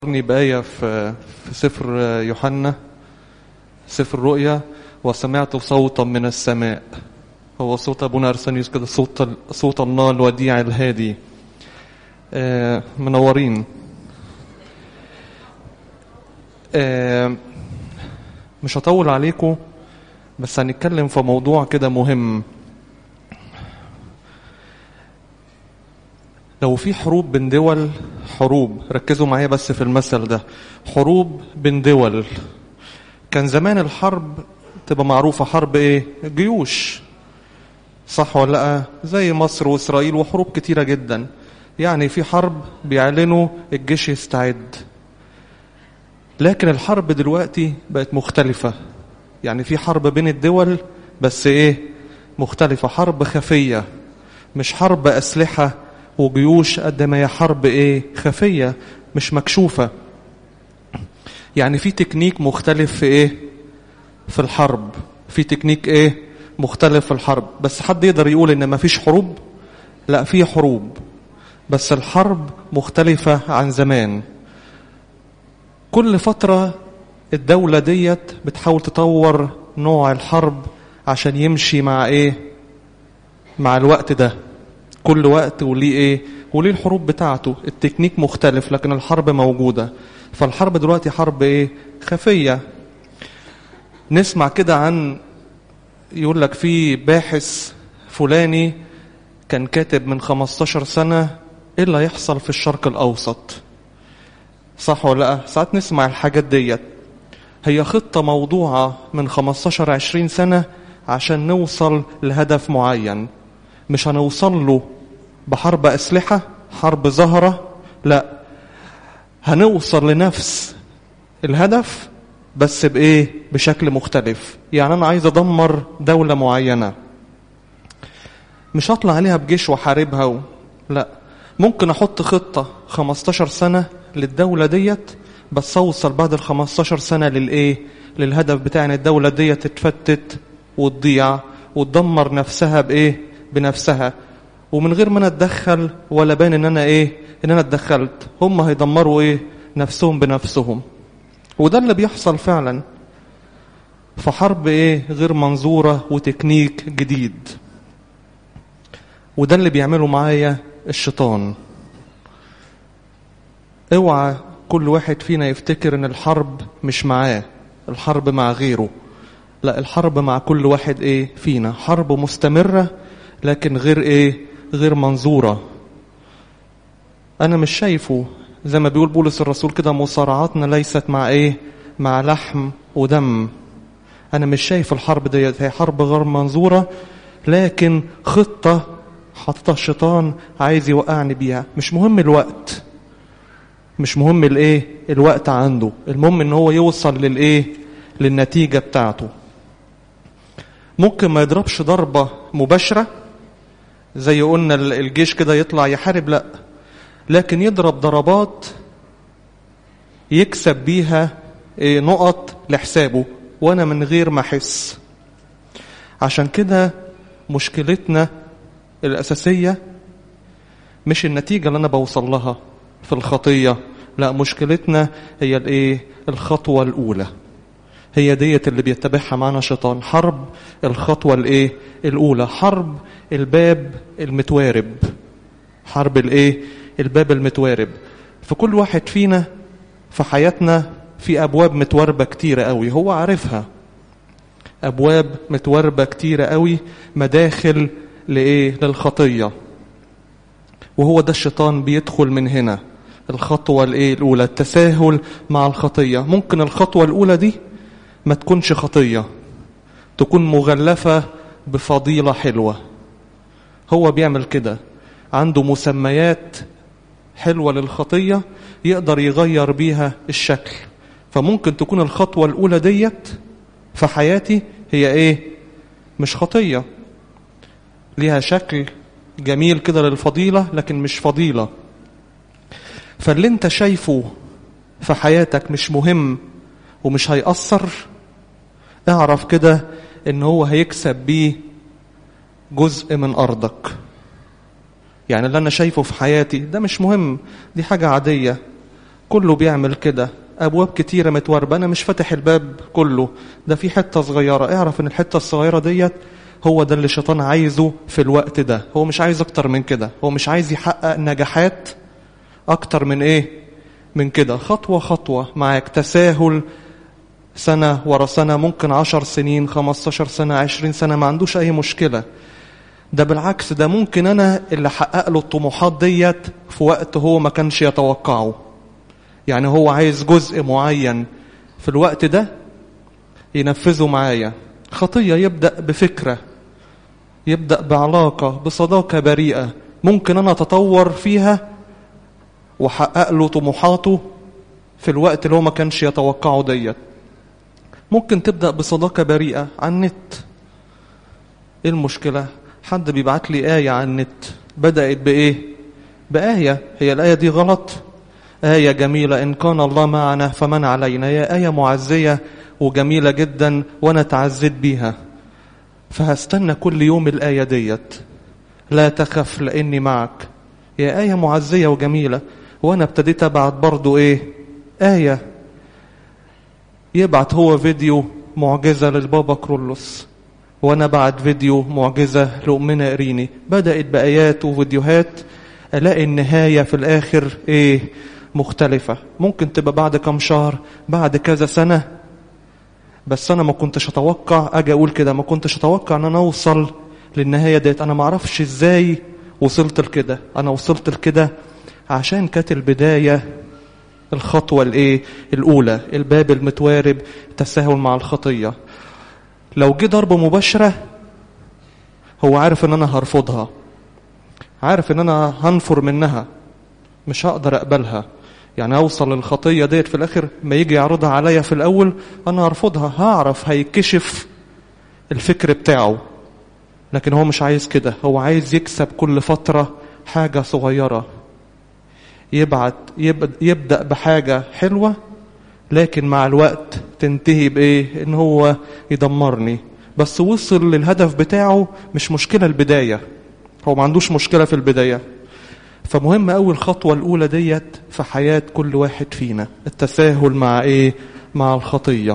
فكرني بآية في في سفر يوحنا سفر الرؤيا وسمعت صوتا من السماء هو صوت أبونا أرسانيوس كده صوت صوت الله الوديع الهادي آه، منورين آه، مش هطول عليكم بس هنتكلم في موضوع كده مهم لو في حروب بين دول حروب ركزوا معايا بس في المثل ده حروب بين دول كان زمان الحرب تبقى معروفة حرب ايه جيوش صح ولا لا زي مصر واسرائيل وحروب كتيرة جدا يعني في حرب بيعلنوا الجيش يستعد لكن الحرب دلوقتي بقت مختلفة يعني في حرب بين الدول بس ايه مختلفة حرب خفية مش حرب أسلحة وجيوش قد ما هي حرب ايه خفية مش مكشوفة يعني في تكنيك مختلف في ايه في الحرب في تكنيك ايه مختلف في الحرب بس حد يقدر يقول ان مفيش حروب لا في حروب بس الحرب مختلفة عن زمان كل فترة الدولة ديت بتحاول تطور نوع الحرب عشان يمشي مع ايه مع الوقت ده كل وقت وليه ايه وليه الحروب بتاعته التكنيك مختلف لكن الحرب موجودة فالحرب دلوقتي حرب ايه خفية نسمع كده عن يقول لك في باحث فلاني كان كاتب من 15 سنة ايه اللي هيحصل في الشرق الاوسط صح ولا لا ساعات نسمع الحاجات ديت هي خطة موضوعة من 15 20 سنة عشان نوصل لهدف معين مش هنوصل له بحرب أسلحة حرب زهرة لا هنوصل لنفس الهدف بس بإيه بشكل مختلف يعني أنا عايز أدمر دولة معينة مش هطلع عليها بجيش وحاربها و... لا ممكن أحط خطة 15 سنة للدولة ديت بس أوصل بعد ال 15 سنة للإيه للهدف بتاع إن الدولة ديت تتفتت وتضيع وتدمر نفسها بإيه بنفسها ومن غير ما انا اتدخل ولا بان ان انا ايه ان انا اتدخلت هم هيدمروا ايه نفسهم بنفسهم وده اللي بيحصل فعلا في حرب ايه غير منظورة وتكنيك جديد وده اللي بيعمله معايا الشيطان اوعى كل واحد فينا يفتكر ان الحرب مش معاه الحرب مع غيره لا الحرب مع كل واحد ايه فينا حرب مستمرة لكن غير ايه غير منظورة انا مش شايفه زي ما بيقول بولس الرسول كده مصارعاتنا ليست مع ايه مع لحم ودم انا مش شايف الحرب ديت هي حرب غير منظورة لكن خطة حاططها الشيطان عايز يوقعني بيها مش مهم الوقت مش مهم الايه الوقت عنده المهم ان هو يوصل للايه للنتيجة بتاعته ممكن ما يضربش ضربة مباشرة زي قلنا الجيش كده يطلع يحارب لا لكن يضرب ضربات يكسب بيها نقط لحسابه وانا من غير ما احس عشان كده مشكلتنا الاساسيه مش النتيجه اللي انا بوصل لها في الخطيه لا مشكلتنا هي الايه الخطوه الاولى هي ديت اللي بيتبعها معنا شيطان حرب الخطوة الايه الاولى حرب الباب المتوارب حرب الايه الباب المتوارب في كل واحد فينا في حياتنا في ابواب متواربة كتيرة قوي هو عارفها ابواب متواربة كتيرة قوي مداخل لايه للخطية وهو ده الشيطان بيدخل من هنا الخطوة الايه الاولى التساهل مع الخطية ممكن الخطوة الاولى دي ما تكونش خطية تكون مغلفة بفضيلة حلوة هو بيعمل كده عنده مسميات حلوة للخطية يقدر يغير بيها الشكل فممكن تكون الخطوة الأولى ديت في حياتي هي إيه مش خطية ليها شكل جميل كده للفضيلة لكن مش فضيلة فاللي انت شايفه في حياتك مش مهم ومش هيأثر اعرف كده ان هو هيكسب بيه جزء من ارضك يعني اللي انا شايفه في حياتي ده مش مهم دي حاجة عادية كله بيعمل كده ابواب كتيره متوربه انا مش فاتح الباب كله ده في حته صغيره اعرف ان الحته الصغيره ديت هو ده اللي الشيطان عايزه في الوقت ده هو مش عايز اكتر من كده هو مش عايز يحقق نجاحات اكتر من ايه من كده خطوه خطوه معاك تساهل سنه ورا سنه ممكن عشر سنين خمستاشر سنه عشرين سنه ما عندوش اي مشكله ده بالعكس ده ممكن انا اللي احقق له الطموحات ديت في وقت هو ما كانش يتوقعه يعني هو عايز جزء معين في الوقت ده ينفذه معايا خطية يبدأ بفكرة يبدأ بعلاقة بصداقة بريئة ممكن أنا أتطور فيها وأحقق له طموحاته في الوقت اللي هو ما كانش يتوقعه ديت ممكن تبدأ بصداقة بريئة على النت ايه المشكلة حد بيبعت لي آية على النت بدأت بإيه بآية هي الآية دي غلط آية جميلة إن كان الله معنا فمن علينا هي آية معزية وجميلة جدا وأنا تعزيت بيها فهستنى كل يوم الآية ديت لا تخف لأني معك هي آية معزية وجميلة وأنا ابتديت أبعت برضو إيه آية يبعت هو فيديو معجزة للبابا كرولوس وأنا بعت فيديو معجزة لأمنا إريني بدأت بآيات وفيديوهات ألاقي النهاية في الآخر إيه مختلفة ممكن تبقى بعد كم شهر بعد كذا سنة بس أنا ما كنتش أتوقع أجي أقول كده ما كنتش أتوقع أن أنا أوصل للنهاية ديت أنا ما أعرفش إزاي وصلت لكده أنا وصلت لكده عشان كانت البداية الخطوة الإيه الأولى الباب المتوارب تساهل مع الخطية لو جه ضربة مباشرة هو عارف ان انا هرفضها عارف ان انا هنفر منها مش هقدر اقبلها يعني اوصل للخطية ديت في الاخر ما يجي يعرضها عليا في الاول انا هرفضها هعرف هيكشف الفكر بتاعه لكن هو مش عايز كده هو عايز يكسب كل فترة حاجة صغيرة يبعت يبدأ بحاجة حلوة لكن مع الوقت تنتهي بايه ان هو يدمرني بس وصل للهدف بتاعه مش مشكله البدايه هو ما عندوش مشكله في البدايه فمهم قوي الخطوه الاولى ديت في حياه كل واحد فينا التساهل مع ايه مع الخطيه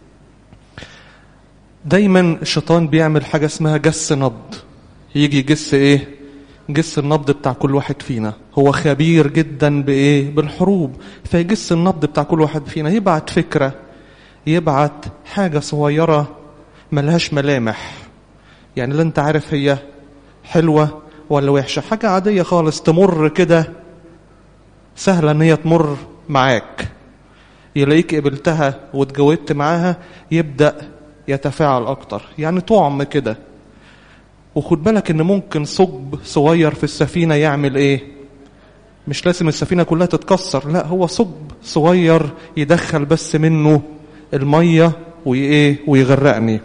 دايما الشيطان بيعمل حاجه اسمها جس نبض يجي يجس ايه جس النبض بتاع كل واحد فينا هو خبير جدا بايه بالحروب فيجس النبض بتاع كل واحد فينا يبعت فكره يبعت حاجه صغيره ملهاش ملامح يعني لا انت عارف هي حلوه ولا وحشه حاجه عاديه خالص تمر كده سهله ان هي تمر معاك يلاقيك قبلتها واتجوزت معاها يبدا يتفاعل اكتر يعني طعم كده وخد بالك ان ممكن ثقب صغير في السفينة يعمل ايه مش لازم السفينة كلها تتكسر لا هو ثقب صغير يدخل بس منه المية وايه ويغرقني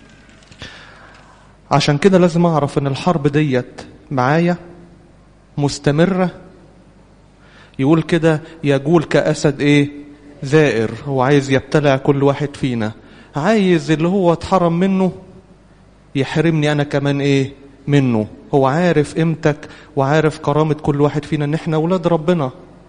عشان كده لازم اعرف ان الحرب ديت معايا مستمرة يقول كده يجول كأسد ايه زائر هو عايز يبتلع كل واحد فينا عايز اللي هو اتحرم منه يحرمني انا كمان ايه منه هو عارف قيمتك وعارف كرامة كل واحد فينا ان احنا اولاد ربنا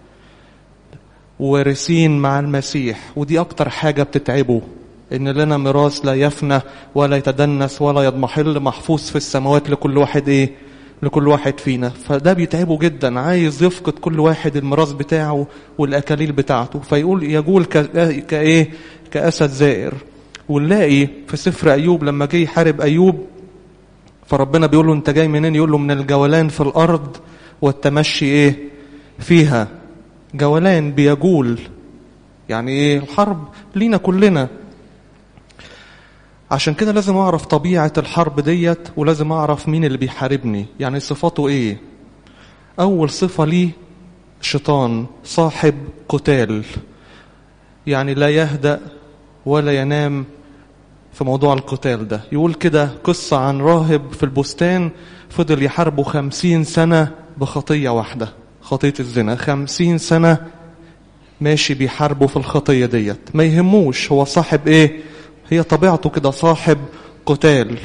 وارثين مع المسيح ودي اكتر حاجة بتتعبه ان لنا ميراث لا يفنى ولا يتدنس ولا يضمحل محفوظ في السماوات لكل واحد ايه لكل واحد فينا فده بيتعبه جدا عايز يفقد كل واحد الميراث بتاعه والاكاليل بتاعته فيقول يقول كايه كاسد زائر ونلاقي في سفر ايوب لما جه يحارب ايوب فربنا بيقول له انت جاي منين يقول له من الجولان في الارض والتمشي ايه فيها جولان بيجول يعني ايه الحرب لينا كلنا عشان كده لازم اعرف طبيعة الحرب ديت ولازم اعرف مين اللي بيحاربني يعني صفاته ايه اول صفة ليه شيطان صاحب قتال يعني لا يهدأ ولا ينام في موضوع القتال ده يقول كده قصة عن راهب في البستان فضل يحاربه خمسين سنة بخطية واحدة خطية الزنا خمسين سنة ماشي بيحاربه في الخطية ديت ما يهموش هو صاحب ايه هي طبيعته كده صاحب قتال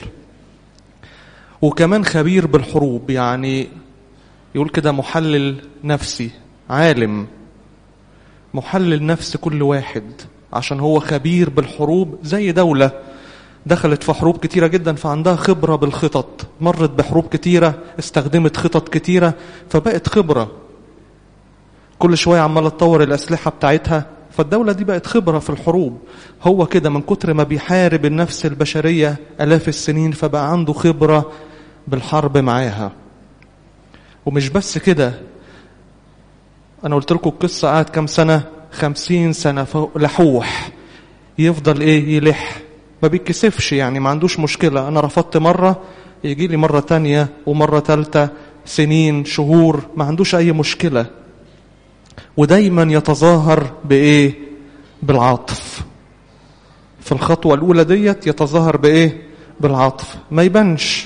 وكمان خبير بالحروب يعني يقول كده محلل نفسي عالم محلل نفس كل واحد عشان هو خبير بالحروب زي دولة دخلت في حروب كتيرة جدا فعندها خبرة بالخطط مرت بحروب كتيرة استخدمت خطط كتيرة فبقت خبرة كل شوية عمالة تطور الأسلحة بتاعتها فالدولة دي بقت خبرة في الحروب هو كده من كتر ما بيحارب النفس البشرية ألاف السنين فبقى عنده خبرة بالحرب معاها ومش بس كده أنا قلت لكم القصة قعد كام سنة خمسين سنة لحوح يفضل إيه يلح ما بيتكسفش يعني ما عندوش مشكلة أنا رفضت مرة يجي لي مرة تانية ومرة تالتة سنين شهور ما عندوش أي مشكلة ودايما يتظاهر بإيه بالعاطف في الخطوة الأولى ديت يتظاهر بإيه بالعاطف ما يبانش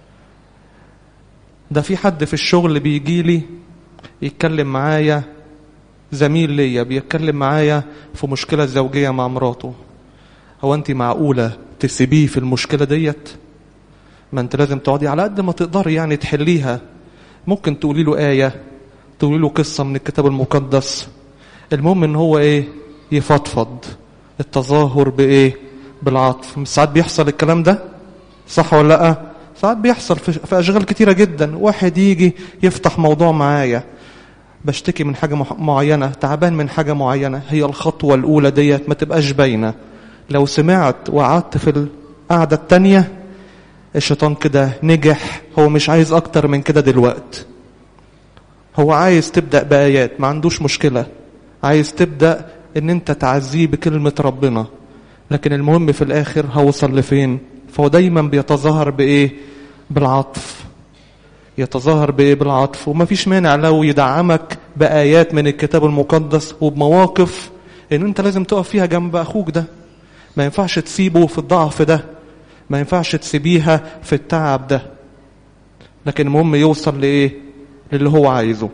ده في حد في الشغل بيجي لي يتكلم معايا زميل ليا بيتكلم معايا في مشكلة زوجية مع مراته هو أنت معقولة تسيبيه في المشكلة ديت ما أنت لازم تقعدي على قد ما تقدري يعني تحليها ممكن تقولي له آية تقولي له قصة من الكتاب المقدس المهم ان هو ايه يفضفض التظاهر بايه بالعطف مش ساعات بيحصل الكلام ده صح ولا لا ساعات بيحصل في اشغال كتيرة جدا واحد يجي يفتح موضوع معايا بشتكي من حاجة معينة تعبان من حاجة معينة هي الخطوة الأولى ديت ما تبقاش باينة لو سمعت وقعدت في القعدة التانية الشيطان كده نجح هو مش عايز أكتر من كده دلوقتي هو عايز تبدأ بآيات ما عندوش مشكلة عايز تبدأ ان انت تعزيه بكلمة ربنا لكن المهم في الاخر هوصل لفين فهو دايما بيتظاهر بايه بالعطف يتظاهر بايه بالعطف وما فيش مانع لو يدعمك بآيات من الكتاب المقدس وبمواقف ان انت لازم تقف فيها جنب اخوك ده ما ينفعش تسيبه في الضعف ده ما ينفعش تسيبيها في التعب ده لكن المهم يوصل لايه للي هو عايزه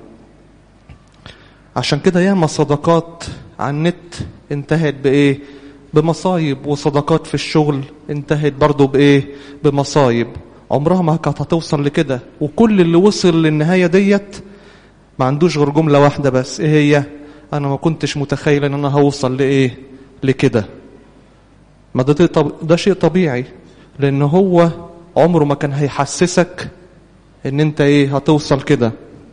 عشان كده ياما صداقات على النت انتهت بايه بمصايب وصداقات في الشغل انتهت برضو بايه بمصايب عمرها ما كانت هتوصل لكده وكل اللي وصل للنهايه ديت ما عندوش غير جمله واحده بس ايه هي انا ما كنتش متخيل ان انا هوصل لايه لكده ما ده, طب... ده شيء طبيعي لان هو عمره ما كان هيحسسك ان انت ايه هتوصل كده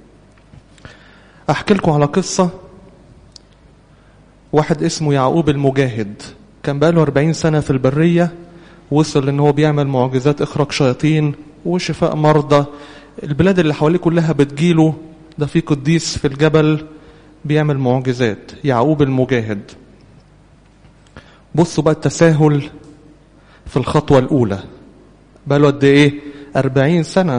احكي لكم على قصة واحد اسمه يعقوب المجاهد كان بقاله 40 سنة في البرية وصل ان هو بيعمل معجزات اخراج شياطين وشفاء مرضى البلاد اللي حواليه كلها بتجيله ده في قديس في الجبل بيعمل معجزات يعقوب المجاهد بصوا بقى التساهل في الخطوة الأولى بقاله قد إيه؟ أربعين سنة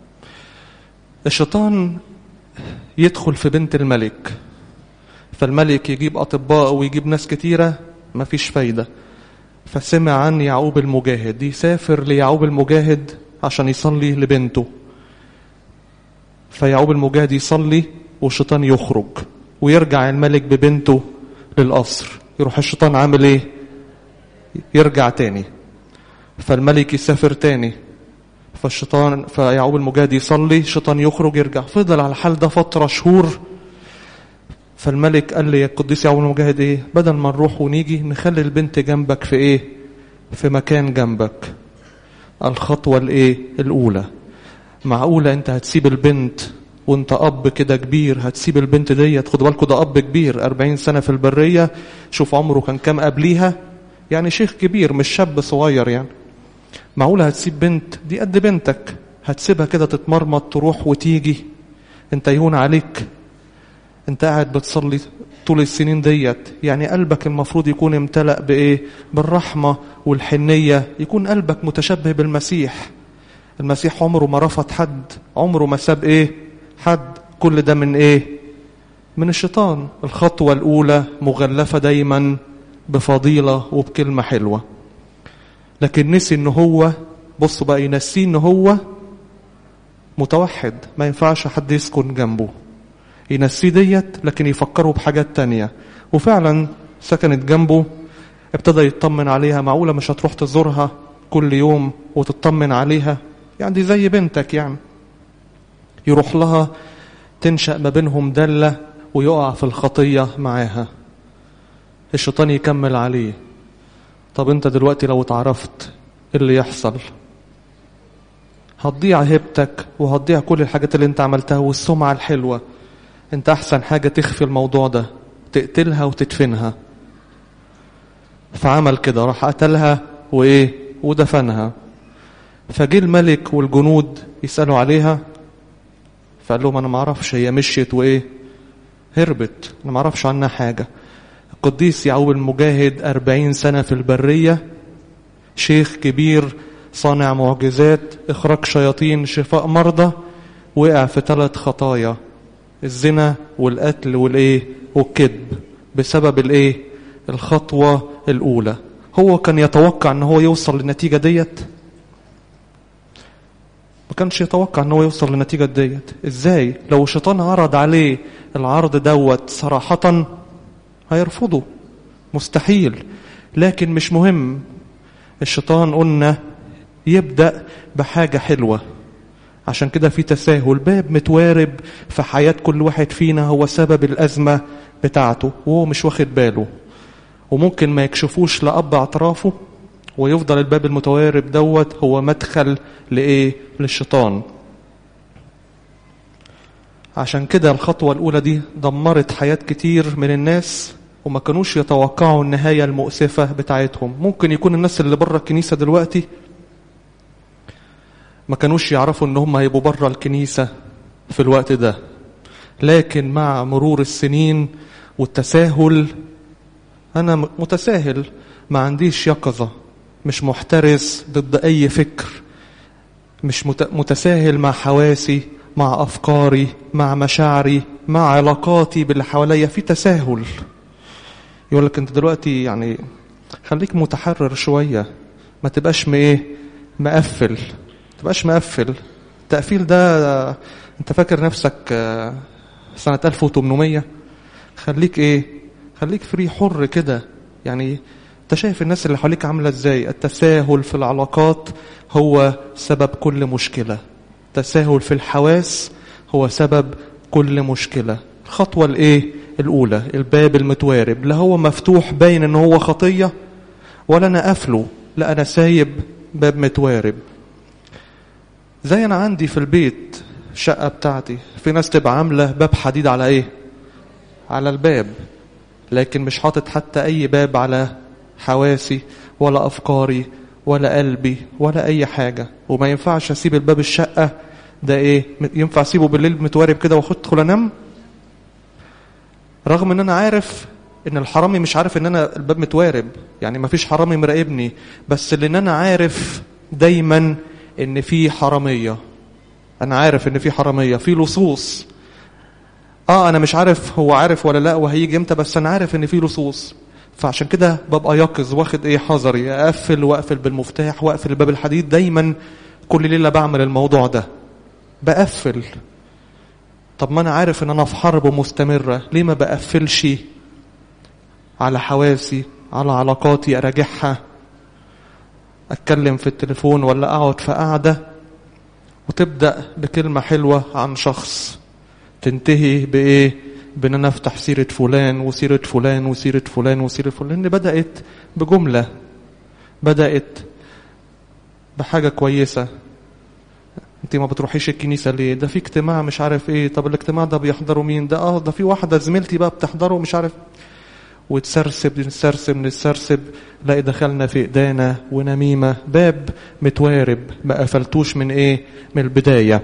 الشيطان يدخل في بنت الملك فالملك يجيب أطباء ويجيب ناس كتيرة مفيش فايدة فسمع عن يعقوب المجاهد يسافر ليعقوب المجاهد عشان يصلي لبنته فيعقوب المجاهد يصلي والشيطان يخرج ويرجع الملك ببنته للقصر يروح الشيطان عامل ايه يرجع تاني فالملك يسافر تاني فالشيطان فيعقوب المجاهد يصلي الشيطان يخرج يرجع فضل على الحال ده فترة شهور فالملك قال لي يا القديس يعقوب المجاهد ايه بدل ما نروح ونيجي نخلي البنت جنبك في ايه في مكان جنبك الخطوة الايه الاولى معقولة انت هتسيب البنت وانت اب كده كبير هتسيب البنت ديت خد بالكوا ده اب كبير 40 سنة في البرية شوف عمره كان كام قبليها يعني شيخ كبير مش شاب صغير يعني معقولة هتسيب بنت دي قد بنتك هتسيبها كده تتمرمط تروح وتيجي انت يهون عليك انت قاعد بتصلي طول السنين ديت يعني قلبك المفروض يكون امتلأ بايه بالرحمة والحنية يكون قلبك متشبه بالمسيح المسيح عمره ما رفض حد عمره ما ساب ايه حد كل ده من ايه من الشيطان الخطوة الاولى مغلفة دايما بفضيلة وبكلمة حلوة لكن نسي ان هو بصوا بقى ينسيه ان هو متوحد ما ينفعش حد يسكن جنبه ينسيه ديت لكن يفكروا بحاجات تانية وفعلا سكنت جنبه ابتدى يطمن عليها معقولة مش هتروح تزورها كل يوم وتطمن عليها يعني دي زي بنتك يعني يروح لها تنشأ ما بينهم دلة ويقع في الخطية معاها الشيطان يكمل عليه طب انت دلوقتي لو اتعرفت ايه اللي يحصل هتضيع هيبتك وهتضيع كل الحاجات اللي انت عملتها والسمعة الحلوة انت احسن حاجة تخفي الموضوع ده تقتلها وتدفنها فعمل كده راح قتلها وايه ودفنها فجه الملك والجنود يسألوا عليها فقال لهم انا ما اعرفش هي مشيت وايه هربت انا ما اعرفش عنها حاجة القديس يعقوب المجاهد أربعين سنة في البرية شيخ كبير صانع معجزات إخراج شياطين شفاء مرضى وقع في ثلاث خطايا الزنا والقتل والإيه والكذب بسبب الإيه الخطوة الأولى هو كان يتوقع أن هو يوصل للنتيجة ديت ما كانش يتوقع أن هو يوصل للنتيجة ديت إزاي لو الشيطان عرض عليه العرض دوت صراحة هيرفضه مستحيل لكن مش مهم الشيطان قلنا يبدأ بحاجة حلوة عشان كده في تساهل باب متوارب في حياة كل واحد فينا هو سبب الأزمة بتاعته وهو مش واخد باله وممكن ما يكشفوش لأب اعترافه ويفضل الباب المتوارب دوت هو مدخل لإيه للشيطان عشان كده الخطوة الأولى دي دمرت حياة كتير من الناس وما كانوش يتوقعوا النهاية المؤسفة بتاعتهم ممكن يكون الناس اللي بره الكنيسة دلوقتي ما كانوش يعرفوا ان هم هيبقوا بره الكنيسة في الوقت ده لكن مع مرور السنين والتساهل انا متساهل ما عنديش يقظة مش محترس ضد اي فكر مش متساهل مع حواسي مع افكاري مع مشاعري مع علاقاتي باللي حواليا في تساهل يقول لك انت دلوقتي يعني خليك متحرر شويه ما تبقاش ايه مقفل ما تبقاش مقفل التقفيل ده انت فاكر نفسك سنه 1800 خليك ايه خليك فري حر كده يعني انت شايف الناس اللي حواليك عامله ازاي التساهل في العلاقات هو سبب كل مشكله التساهل في الحواس هو سبب كل مشكله الخطوه الايه الاولى الباب المتوارب لا هو مفتوح باين ان هو خطيه ولا انا قافله لا انا سايب باب متوارب زي انا عندي في البيت الشقه بتاعتي في ناس تبقى عامله باب حديد على ايه على الباب لكن مش حاطط حتى اي باب على حواسي ولا افكاري ولا قلبي ولا اي حاجه وما ينفعش اسيب الباب الشقه ده ايه ينفع اسيبه بالليل متوارب كده وادخل انام رغم ان انا عارف ان الحرامي مش عارف ان انا الباب متوارب يعني ما فيش حرامي مراقبني بس لان انا عارف دايما ان في حراميه انا عارف ان في حراميه في لصوص اه انا مش عارف هو عارف ولا لا وهيجي امتى بس انا عارف ان في لصوص فعشان كده ببقى يقظ واخد ايه حذري اقفل واقفل بالمفتاح واقفل الباب الحديد دايما كل ليله بعمل الموضوع ده بقفل طب ما انا عارف ان انا في حرب مستمره ليه ما بقفلش على حواسي على علاقاتي اراجعها اتكلم في التليفون ولا اقعد في قعده وتبدا بكلمه حلوه عن شخص تنتهي بايه بان انا افتح سيره فلان وسيره فلان وسيره فلان وسيره فلان اللي بدات بجمله بدات بحاجه كويسه انت ما بتروحيش الكنيسه ليه ده في اجتماع مش عارف ايه طب الاجتماع ده بيحضروا مين ده اه ده في واحده زميلتي بقى بتحضره مش عارف وتسرسب نسرسب نسرسب لاقي دخلنا في ايدينا ونميمه باب متوارب ما قفلتوش من ايه من البدايه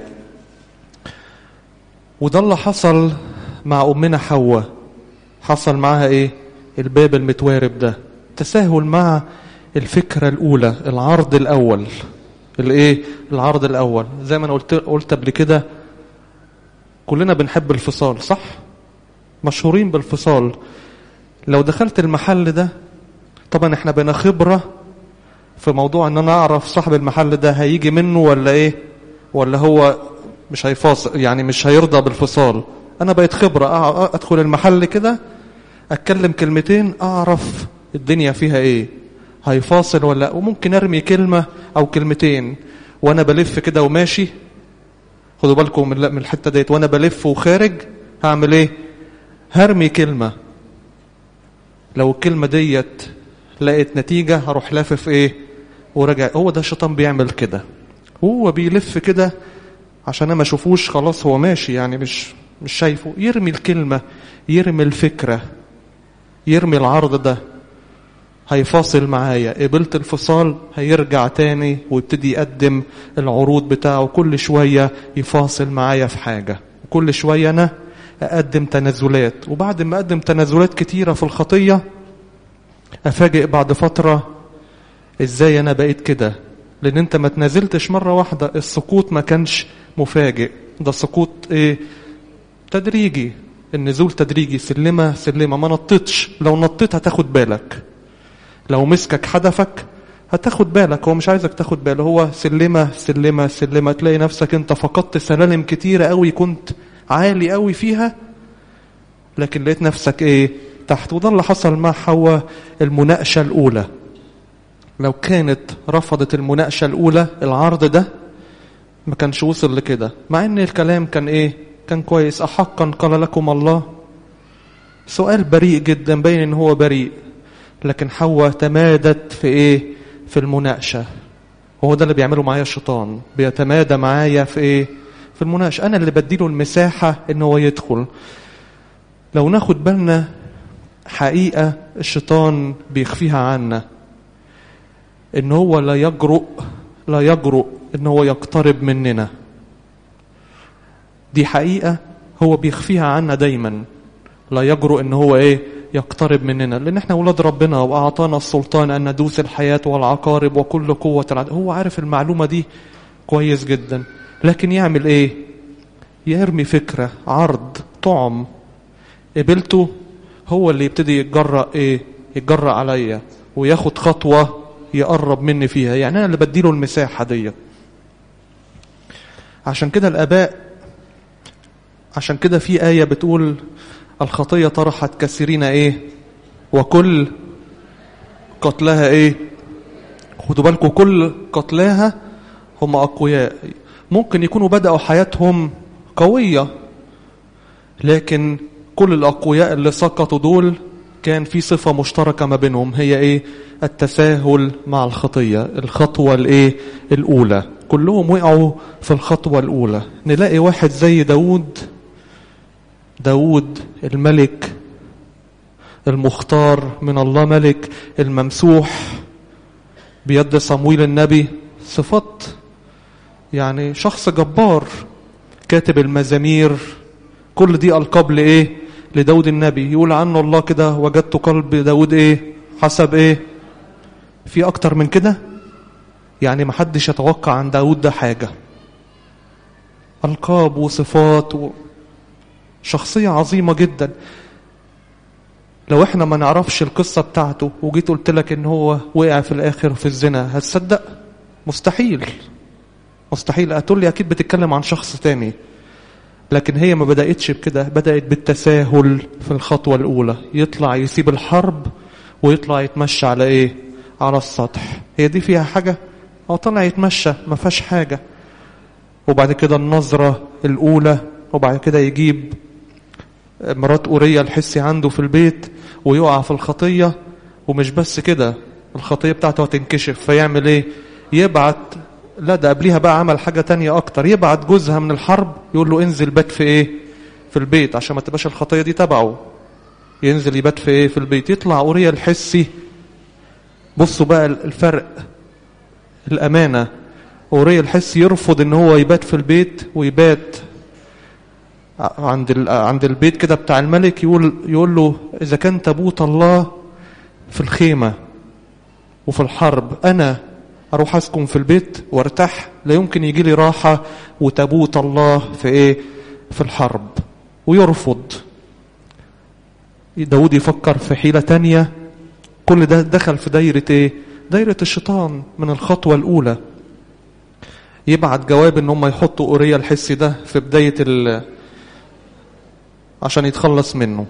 وده اللي حصل مع امنا حواء حصل معاها ايه الباب المتوارب ده تساهل مع الفكره الاولى العرض الاول الايه العرض الاول زي ما انا قلت قلت قبل كده كلنا بنحب الفصال صح مشهورين بالفصال لو دخلت المحل ده طبعا احنا بنا خبره في موضوع ان انا اعرف صاحب المحل ده هيجي منه ولا ايه ولا هو مش هيفاصل يعني مش هيرضى بالفصال انا بقيت خبره ادخل المحل كده اتكلم كلمتين اعرف الدنيا فيها ايه هيفاصل ولا لا وممكن ارمي كلمه او كلمتين وانا بلف كده وماشي خدوا بالكم من الحته ديت وانا بلف وخارج هعمل ايه هرمي كلمه لو الكلمة ديت لقيت نتيجة هروح لافف ايه ورجع هو ده الشيطان بيعمل كده هو بيلف كده عشان انا ما اشوفوش خلاص هو ماشي يعني مش مش شايفه يرمي الكلمة يرمي الفكرة يرمي العرض ده هيفاصل معايا قبلت الفصال هيرجع تاني ويبتدي يقدم العروض بتاعه كل شوية يفاصل معايا في حاجة كل شوية أنا أقدم تنازلات وبعد ما أقدم تنازلات كتيرة في الخطية أفاجئ بعد فترة إزاي أنا بقيت كده لأن أنت ما تنازلتش مرة واحدة السقوط ما كانش مفاجئ ده سقوط إيه تدريجي النزول تدريجي سلمة سلمة ما نطتش لو نطيت هتاخد بالك لو مسكك حدفك هتاخد بالك هو مش عايزك تاخد باله هو سلمة سلمة سلمة تلاقي نفسك انت فقدت سلالم كتيرة قوي كنت عالي قوي فيها لكن لقيت نفسك ايه تحت وده اللي حصل مع حواء المناقشة الأولى لو كانت رفضت المناقشة الأولى العرض ده ما كانش وصل لكده مع ان الكلام كان ايه كان كويس أحقا قال لكم الله سؤال بريء جدا باين ان هو بريء لكن حواء تمادت في ايه في المناقشة هو ده اللي بيعمله معايا الشيطان بيتمادى معايا في ايه في المناقشة انا اللي بديله المساحة ان هو يدخل لو ناخد بالنا حقيقة الشيطان بيخفيها عنا ان هو لا يجرؤ لا يجرؤ ان هو يقترب مننا دي حقيقة هو بيخفيها عنا دايما لا يجرؤ ان هو ايه يقترب مننا لان احنا ولاد ربنا واعطانا السلطان ان ندوس الحياة والعقارب وكل قوة العدل هو عارف المعلومة دي كويس جدا لكن يعمل ايه يرمي فكرة عرض طعم قبلته هو اللي يبتدي يتجرأ ايه يتجرأ عليا وياخد خطوة يقرب مني فيها يعني انا اللي بديله المساحة ديت عشان كده الاباء عشان كده في آية بتقول الخطية طرحت كثيرين ايه وكل قتلها ايه خدوا بالكم كل قتلاها هم أقوياء ممكن يكونوا بدأوا حياتهم قوية لكن كل الأقوياء اللي سقطوا دول كان في صفة مشتركة ما بينهم هي ايه التساهل مع الخطية الخطوة الايه الأولى كلهم وقعوا في الخطوة الأولى نلاقي واحد زي داود داود الملك المختار من الله ملك الممسوح بيد صمويل النبي صفات يعني شخص جبار كاتب المزامير كل دي ألقاب لإيه لداود النبي يقول عنه الله كده وجدت قلب داود إيه حسب إيه في أكتر من كده يعني محدش يتوقع عن داود ده حاجة ألقاب وصفات و... شخصية عظيمة جدا لو احنا ما نعرفش القصة بتاعته وجيت قلت لك ان هو وقع في الاخر في الزنا هتصدق مستحيل مستحيل هتقول لي اكيد بتتكلم عن شخص تاني لكن هي ما بدأتش بكده بدأت بالتساهل في الخطوة الاولى يطلع يسيب الحرب ويطلع يتمشى على ايه على السطح هي دي فيها حاجة هو طلع يتمشى ما فيهاش حاجة وبعد كده النظرة الاولى وبعد كده يجيب مرات أورية الحسي عنده في البيت ويقع في الخطية ومش بس كده الخطية بتاعته هتنكشف فيعمل ايه يبعت لا ده قبليها بقى عمل حاجة تانية اكتر يبعت جوزها من الحرب يقول له انزل بات في ايه في البيت عشان ما تبقاش الخطية دي تبعه ينزل يبات في ايه في البيت يطلع أورية الحسي بصوا بقى الفرق الأمانة أورية الحسي يرفض ان هو يبات في البيت ويبات عند عند البيت كده بتاع الملك يقول يقول له اذا كان تابوت الله في الخيمه وفي الحرب انا اروح اسكن في البيت وارتاح لا يمكن يجي لي راحه وتابوت الله في ايه في الحرب ويرفض داود يفكر في حيله تانية كل ده دخل في دايره ايه دايره الشيطان من الخطوه الاولى يبعت جواب ان هم يحطوا اوريا الحسي ده في بدايه ال عشان يتخلص منه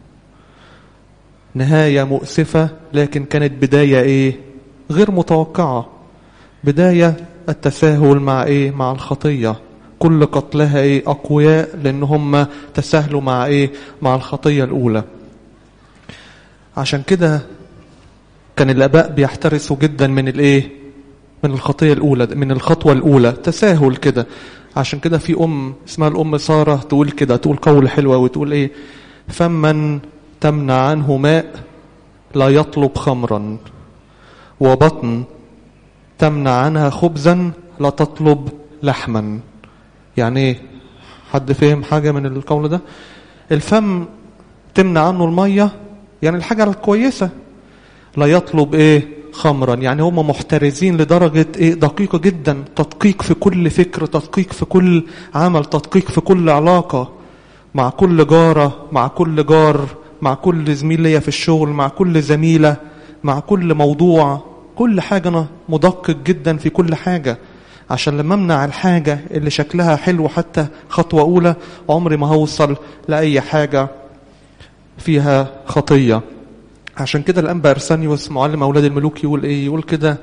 نهاية مؤسفة لكن كانت بداية ايه غير متوقعة بداية التساهل مع ايه مع الخطية كل قتلها ايه اقوياء لان هم تساهلوا مع ايه مع الخطية الاولى عشان كده كان الآباء بيحترسوا جدا من الإيه من الخطية الأولى من الخطوة الأولى تساهل كده عشان كده في أم اسمها الأم سارة تقول كده تقول قول حلوة وتقول إيه فمن تمنع عنه ماء لا يطلب خمرا وبطن تمنع عنها خبزا لا تطلب لحما يعني ايه حد فهم حاجة من القول ده الفم تمنع عنه المية يعني الحاجة الكويسة لا يطلب ايه خمرا يعني هم محترزين لدرجة ايه دقيقة جدا تدقيق في كل فكر تدقيق في كل عمل تدقيق في كل علاقة مع كل جارة مع كل جار مع كل زميل ليا في الشغل مع كل زميلة مع كل موضوع كل حاجة أنا مدقق جدا في كل حاجة عشان لما امنع الحاجة اللي شكلها حلو حتى خطوة أولى عمري ما هوصل لأي حاجة فيها خطية عشان كده الأنبا أرسانيوس معلم أولاد الملوك يقول إيه يقول كده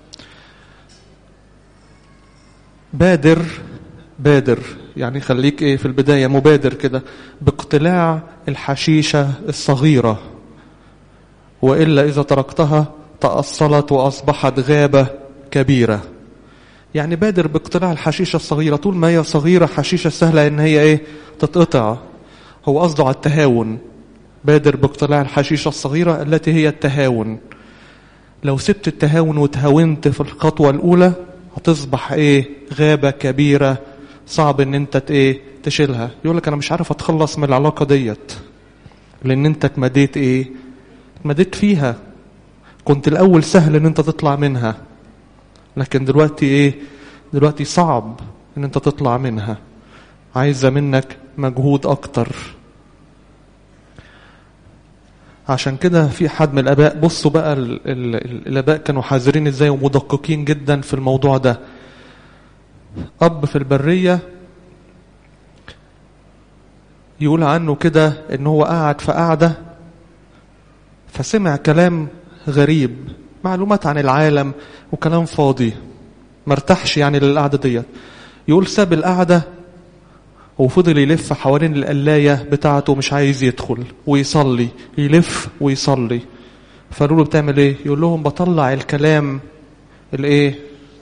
بادر بادر يعني خليك إيه في البداية مبادر كده باقتلاع الحشيشة الصغيرة وإلا إذا تركتها تأصلت وأصبحت غابة كبيرة يعني بادر باقتلاع الحشيشة الصغيرة طول ما هي صغيرة حشيشة سهلة إن هي إيه تتقطع هو قصده على التهاون بادر باقتلاع الحشيشة الصغيرة التي هي التهاون لو سبت التهاون وتهاونت في الخطوة الأولى هتصبح إيه غابة كبيرة صعب إن أنت إيه تشيلها يقول لك أنا مش عارف أتخلص من العلاقة ديت لأن أنت اتمديت إيه اتمديت فيها كنت الأول سهل إن أنت تطلع منها لكن دلوقتي إيه دلوقتي صعب إن أنت تطلع منها عايزة منك مجهود أكتر عشان كده في حد من الآباء بصوا بقى ال ال ال الآباء كانوا حذرين إزاي ومدققين جدا في الموضوع ده أب في البرية يقول عنه كده إن هو قاعد في قعدة فسمع كلام غريب معلومات عن العالم وكلام فاضي مرتاحش يعني للقعدة ديت يقول ساب القعدة وفضل يلف حوالين القلاية بتاعته مش عايز يدخل ويصلي يلف ويصلي فقالوا له بتعمل ايه يقول لهم بطلع الكلام الايه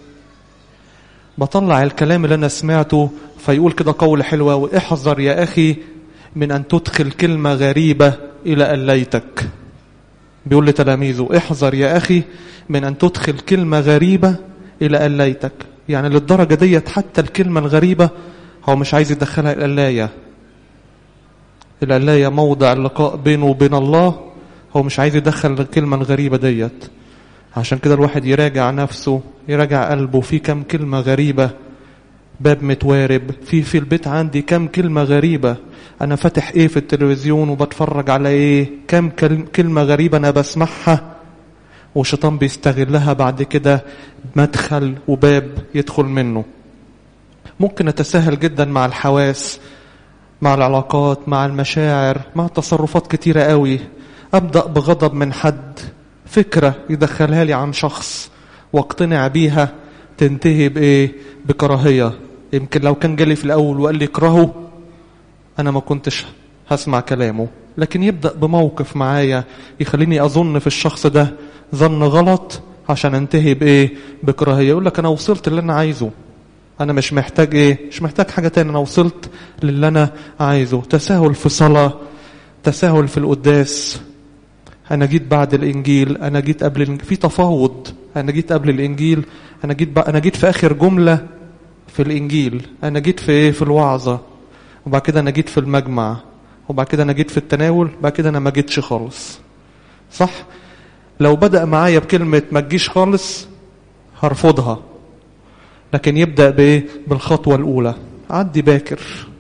بطلع الكلام اللي انا سمعته فيقول كده قول حلوة واحذر يا اخي من ان تدخل كلمة غريبة الى قلايتك بيقول لتلاميذه احذر يا اخي من ان تدخل كلمة غريبة الى قلايتك يعني للدرجة ديت حتى الكلمة الغريبة هو مش عايز يدخلها القلاية القلاية موضع اللقاء بينه وبين الله هو مش عايز يدخل الكلمة الغريبة ديت عشان كده الواحد يراجع نفسه يراجع قلبه في كم كلمة غريبة باب متوارب في في البيت عندي كم كلمة غريبة أنا فاتح إيه في التلفزيون وبتفرج على إيه كم كلمة غريبة أنا بسمعها وشيطان بيستغلها بعد كده مدخل وباب يدخل منه ممكن نتساهل جدا مع الحواس مع العلاقات مع المشاعر مع تصرفات كتيرة قوي أبدأ بغضب من حد فكرة يدخلها لي عن شخص واقتنع بيها تنتهي بإيه بكراهية يمكن لو كان جالي في الأول وقال لي اكرهه أنا ما كنتش هسمع كلامه لكن يبدأ بموقف معايا يخليني أظن في الشخص ده ظن غلط عشان انتهي بإيه بكراهية يقول لك أنا وصلت اللي أنا عايزه أنا مش محتاج إيه مش محتاج حاجة تاني أنا وصلت للي أنا عايزه تساهل في صلاة تساهل في القداس أنا جيت بعد الإنجيل أنا جيت قبل الإنجيل. في تفاوض أنا جيت قبل الإنجيل أنا جيت بقى أنا جيت في آخر جملة في الإنجيل أنا جيت في إيه في الوعظة وبعد كده أنا جيت في المجمع وبعد كده أنا جيت في التناول بعد كده أنا ما جيتش خالص صح لو بدأ معايا بكلمة ما تجيش خالص هرفضها لكن يبدأ بإيه بالخطوة الأولى عدي باكر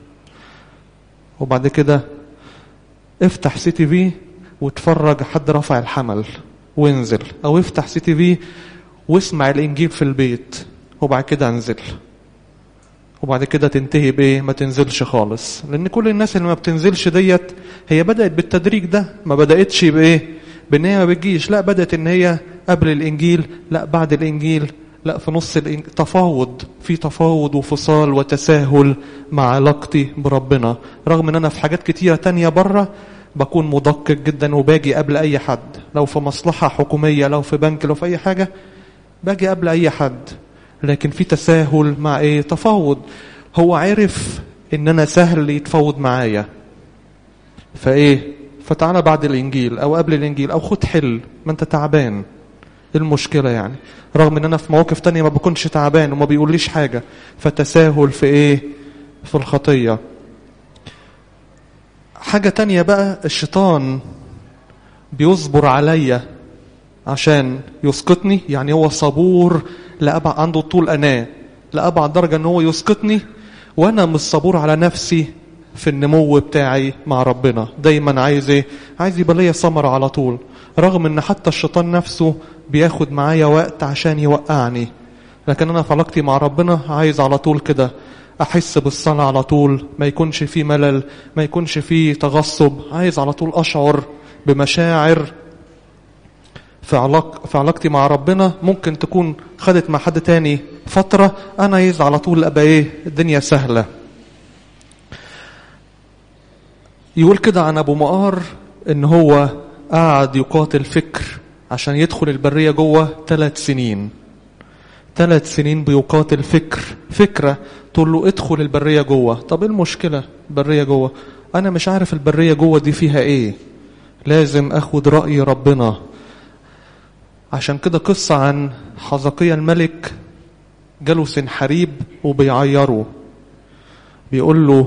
وبعد كده افتح سي تي في واتفرج حد رفع الحمل وانزل او افتح سي تي في واسمع الانجيل في البيت وبعد كده انزل وبعد كده تنتهي بايه ما تنزلش خالص لان كل الناس اللي ما بتنزلش ديت هي بدات بالتدريج ده ما بداتش بايه بان هي ما بتجيش لا بدات ان هي قبل الانجيل لا بعد الانجيل لا في نص الإنجيل تفاوض في تفاوض وفصال وتساهل مع علاقتي بربنا رغم ان انا في حاجات كتيره تانية بره بكون مدقق جدا وباجي قبل اي حد لو في مصلحة حكومية لو في بنك لو في اي حاجة باجي قبل اي حد لكن في تساهل مع ايه تفاوض هو عرف ان انا سهل يتفاوض معايا فايه فتعالى بعد الانجيل او قبل الانجيل او خد حل ما انت تعبان المشكلة يعني رغم ان انا في مواقف تانية ما بكونش تعبان وما بيقوليش حاجة فتساهل في ايه في الخطية حاجة تانية بقى الشيطان بيصبر عليا عشان يسقطني يعني هو صبور لأبعد عنده طول أناة لأبعد درجة ان هو يسقطني وانا مش صبور على نفسي في النمو بتاعي مع ربنا دايما عايز ايه عايز يبقى ليا ثمرة على طول رغم ان حتى الشيطان نفسه بياخد معايا وقت عشان يوقعني لكن انا في علاقتي مع ربنا عايز على طول كده احس بالصلاة على طول ما يكونش فيه ملل ما يكونش فيه تغصب عايز على طول اشعر بمشاعر في علاق في علاقتي مع ربنا ممكن تكون خدت مع حد تاني فترة انا عايز على طول ابقى ايه الدنيا سهلة يقول كده عن ابو مقار ان هو قعد يقاتل فكر عشان يدخل البرية جوه ثلاث سنين ثلاث سنين بيقاتل فكر فكرة تقول له ادخل البرية جوه طب ايه المشكلة البرية جوه انا مش عارف البرية جوه دي فيها ايه لازم اخد رأي ربنا عشان كده قصة عن حزقية الملك جاله سنحريب وبيعيره بيقول له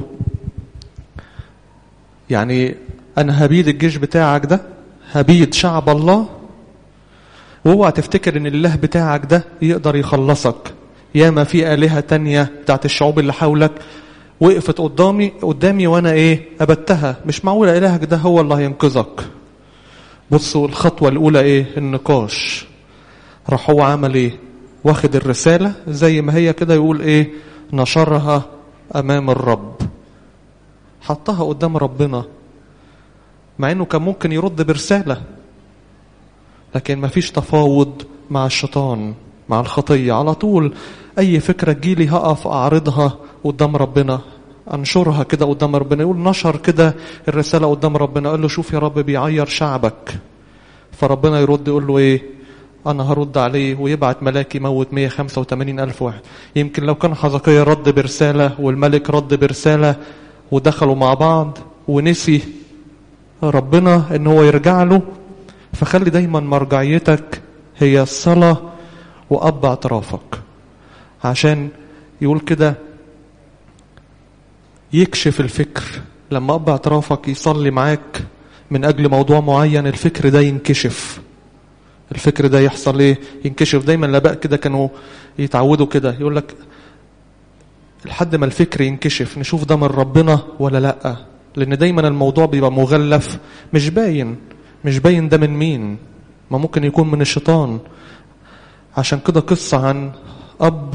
يعني انا هبيد الجيش بتاعك ده هبيد شعب الله واوعى تفتكر ان الله بتاعك ده يقدر يخلصك ياما في آلهة تانية بتاعت الشعوب اللي حولك وقفت قدامي قدامي وانا ايه ابتها مش معقول الهك ده هو اللي هينقذك بصوا الخطوة الاولى ايه النقاش راح هو عمل ايه واخد الرسالة زي ما هي كده يقول ايه نشرها امام الرب حطها قدام ربنا مع انه كان ممكن يرد برسالة لكن ما فيش تفاوض مع الشيطان مع الخطية على طول اي فكرة تجيلي هقف اعرضها قدام ربنا انشرها كده قدام ربنا يقول نشر كده الرسالة قدام ربنا قال له شوف يا رب بيعير شعبك فربنا يرد يقول له ايه انا هرد عليه ويبعت ملاك يموت 185 الف واحد يمكن لو كان حزقية رد برسالة والملك رد برسالة ودخلوا مع بعض ونسي ربنا ان هو يرجع له فخلي دايما مرجعيتك هي الصلاة وأب اعترافك عشان يقول كده يكشف الفكر لما أب اعترافك يصلي معاك من أجل موضوع معين الفكر ده ينكشف الفكر ده يحصل ايه ينكشف دايما الاباء كده كانوا يتعودوا كده يقول لك لحد ما الفكر ينكشف نشوف ده من ربنا ولا لا لان دايما الموضوع بيبقى مغلف مش باين مش باين ده من مين ما ممكن يكون من الشيطان عشان كده قصة عن أب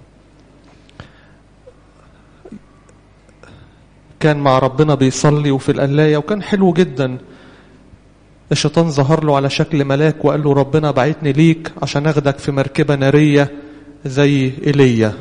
كان مع ربنا بيصلي وفي القلاية وكان حلو جدا الشيطان ظهر له على شكل ملاك وقال له ربنا بعتني ليك عشان اخدك في مركبة نارية زي ايليا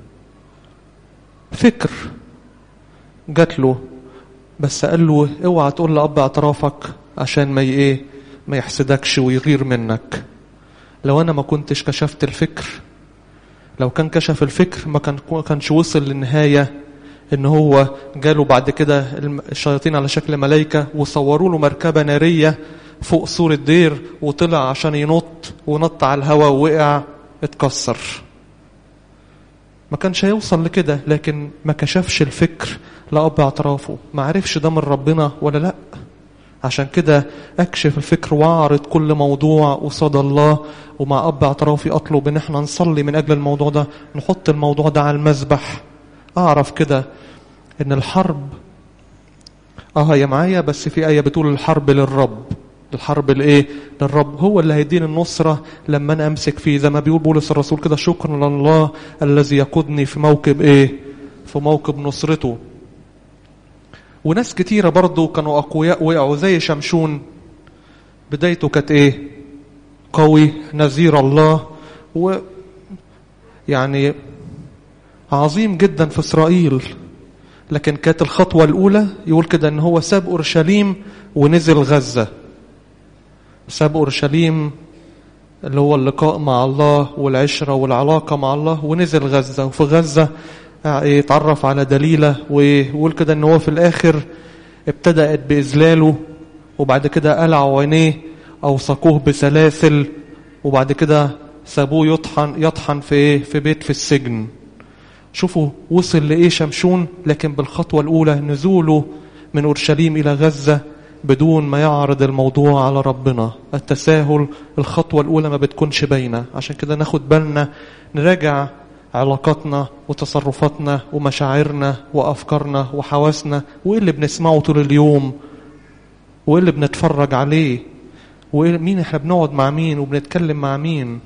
فكر جات له بس قال له اوعى تقول لأب اعترافك عشان ما ايه ما يحسدكش ويغير منك لو انا ما كنتش كشفت الفكر لو كان كشف الفكر ما كان كانش وصل للنهايه ان هو جاله بعد كده الشياطين على شكل ملائكه وصوروا له مركبه ناريه فوق سور الدير وطلع عشان ينط ونط على الهواء ووقع اتكسر ما كانش هيوصل لكده لكن ما كشفش الفكر لأب اعترافه ما عرفش ده من ربنا ولا لأ عشان كده اكشف الفكر واعرض كل موضوع قصاد الله ومع اب اعترافي اطلب ان احنا نصلي من اجل الموضوع ده نحط الموضوع ده على المذبح اعرف كده ان الحرب اه هي معايا بس في ايه بتقول الحرب للرب الحرب لايه للرب هو اللي هيديني النصرة لما انا امسك فيه زي ما بيقول بولس الرسول كده شكرا لله الذي يقودني في موكب ايه في موكب نصرته وناس كتيرة برضو كانوا أقوياء وقعوا زي شمشون بدايته كانت إيه قوي نذير الله و يعني عظيم جدا في إسرائيل لكن كانت الخطوة الأولى يقول كده إن هو ساب أورشليم ونزل غزة ساب أورشليم اللي هو اللقاء مع الله والعشرة والعلاقة مع الله ونزل غزة وفي غزة يتعرف على دليلة ويقول كده ان هو في الاخر ابتدأت بإذلاله وبعد كده قلعوا عينيه أوثقوه بسلاسل وبعد كده سابوه يطحن يطحن في ايه في بيت في السجن شوفوا وصل لإيه شمشون لكن بالخطوة الأولى نزوله من أورشليم إلى غزة بدون ما يعرض الموضوع على ربنا التساهل الخطوة الأولى ما بتكونش باينة عشان كده ناخد بالنا نراجع علاقاتنا وتصرفاتنا ومشاعرنا وأفكارنا وحواسنا وإيه اللي بنسمعه طول اليوم وإيه اللي بنتفرج عليه ومين احنا بنقعد مع مين وبنتكلم مع مين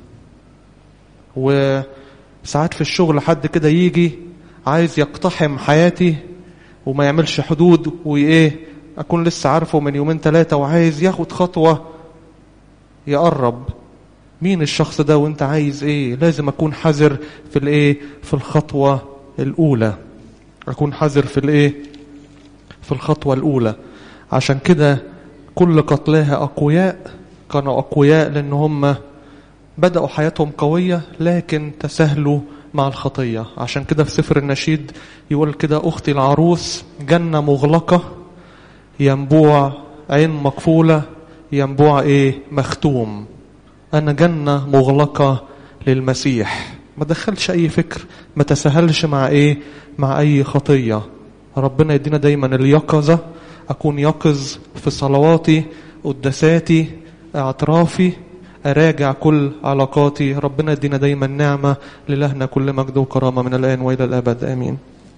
وساعات في الشغل حد كده يجي عايز يقتحم حياتي وما يعملش حدود وإيه أكون لسه عارفه من يومين ثلاثة وعايز ياخد خطوة يقرب مين الشخص ده وانت عايز ايه لازم اكون حذر في الايه في الخطوة الاولى اكون حذر في الايه في الخطوة الاولى عشان كده كل قتلاها اقوياء كانوا اقوياء لان هم بدأوا حياتهم قوية لكن تساهلوا مع الخطية عشان كده في سفر النشيد يقول كده أختي العروس جنة مغلقة ينبوع عين مقفولة ينبوع ايه مختوم أنا جنة مغلقة للمسيح ما دخلش أي فكر ما تسهلش مع إيه مع أي خطية ربنا يدينا دايما اليقظة أكون يقظ في صلواتي قدساتي اعترافي أراجع كل علاقاتي ربنا يدينا دايما نعمة للهنا كل مجد وكرامة من الآن وإلى الأبد آمين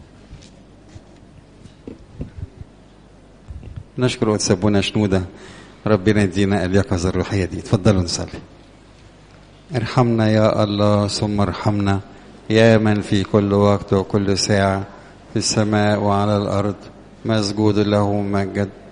نشكر قدس ابونا شنودة ربنا يدينا اليقظة الروحية دي اتفضلوا نصلي ارحمنا يا الله ثم ارحمنا يا من في كل وقت وكل ساعة في السماء وعلى الأرض مسجود له مجد